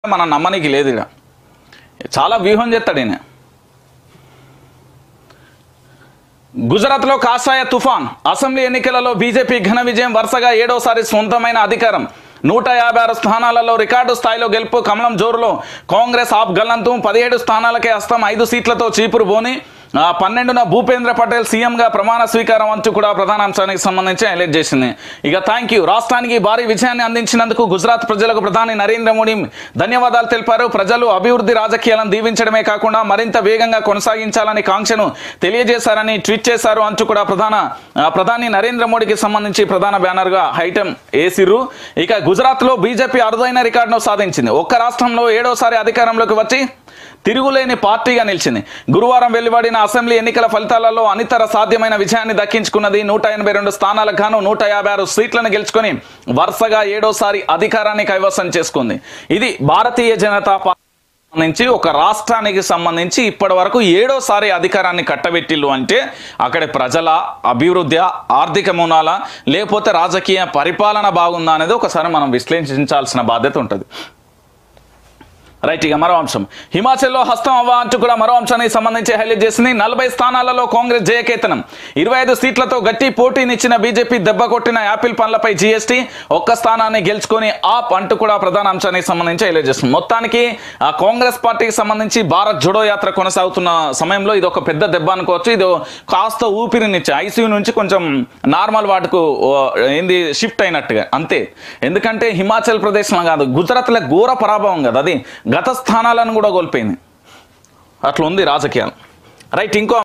మనం నమ్మనికి లేదు ఇక చాలా వ్యూహం చేస్తాడు ఈయన గుజరాత్లో కాషాయ తుఫాన్ అసెంబ్లీ ఎన్నికలలో బీజేపీ ఘన విజయం వరుసగా ఏడోసారి సొంతమైన అధికారం నూట యాభై ఆరు స్థానాలలో రికార్డు స్థాయిలో గెలుపు కమలం జోరులో కాంగ్రెస్ ఆప్ గల్లంతు పదిహేడు స్థానాలకే హస్తం ఐదు సీట్లతో చీపురు బోని ఆ, పన్నెండున భూపేంద్ర పటేల్ సీఎంగా ప్రమాణ స్వీకారం అంటూ కూడా ప్రధాన అంశానికి సంబంధించి హైలైట్ చేసింది ఇక థ్యాంక్ యూ రాష్ట్రానికి భారీ విజయాన్ని అందించినందుకు గుజరాత్ ప్రజలకు ప్రధాని నరేంద్ర మోడీ ధన్యవాదాలు తెలిపారు ప్రజలు అభివృద్ధి రాజకీయాలను దీవించడమే కాకుండా మరింత వేగంగా కొనసాగించాలని కాంక్షను తెలియజేశారని ట్వీట్ చేశారు అంటూ కూడా ప్రధాన ఆ, ప్రధాని నరేంద్ర మోడీకి సంబంధించి ప్రధాన బ్యానర్గా ఐటమ్ వేసిర్రు ఇక గుజరాత్లో బీజేపీ అరుదైన రికార్డును సాధించింది ఒక్క రాష్ట్రంలో ఏడోసారి అధికారంలోకి వచ్చి తిరుగులేని పార్టీగా నిలిచింది గురువారం వెలువడిన అసెంబ్లీ ఎన్నికల ఫలితాలలో అనితర సాధ్యమైన విజయాన్ని దక్కించుకున్నది నూట ఎనభై రెండు స్థానాలకు గాను నూట యాభై ఆరు సీట్లను గెలుచుకొని వరుసగా ఏడోసారి అధికారాన్ని కైవసం చేసుకుంది ఇది భారతీయ జనతా పార్టీ నుంచి ఒక రాష్ట్రానికి సంబంధించి ఇప్పటి వరకు ఏడోసారి అధికారాన్ని కట్టబెట్టిల్లు అంటే అక్కడ ప్రజల అభివృద్ధి ఆర్థిక మూలాల లేకపోతే రాజకీయ పరిపాలన బాగుందా అనేది ఒకసారి మనం విశ్లేషించాల్సిన బాధ్యత ఉంటుంది రైట్ ఇక మరో అంశం హిమాచల్లో హస్తం అవ్వ అంటూ కూడా మరో అంశానికి సంబంధించి హైలైట్ చేసింది నలభై స్థానాలలో కాంగ్రెస్ జయకేతనం ఇరవై ఐదు సీట్లతో గట్టి పోటీనిచ్చిన బీజేపీ దెబ్బ కొట్టిన యాపిల్ పండ్లపై జీఎస్టీ ఒక్క స్థానాన్ని గెలుచుకొని ఆప్ అంటూ కూడా ప్రధాన అంశానికి సంబంధించి హైలైట్ చేస్తుంది మొత్తానికి ఆ కాంగ్రెస్ పార్టీకి సంబంధించి భారత్ జోడో యాత్ర కొనసాగుతున్న సమయంలో ఇది ఒక పెద్ద దెబ్బ అనుకోవచ్చు ఇది కాస్త ఊపిరినిచ్చి ఐసీయూ నుంచి కొంచెం నార్మల్ వాటికు ఓ, ఏంది షిఫ్ట్ అయినట్టుగా అంతే ఎందుకంటే హిమాచల్ ప్రదేశ్లో కాదు గుజరాత్లో ఘోర పరాభవం కదా అది గత స్థానాలను కూడా కోల్పోయింది అట్లా ఉంది రాజకీయాలు రైట్ ఇంకో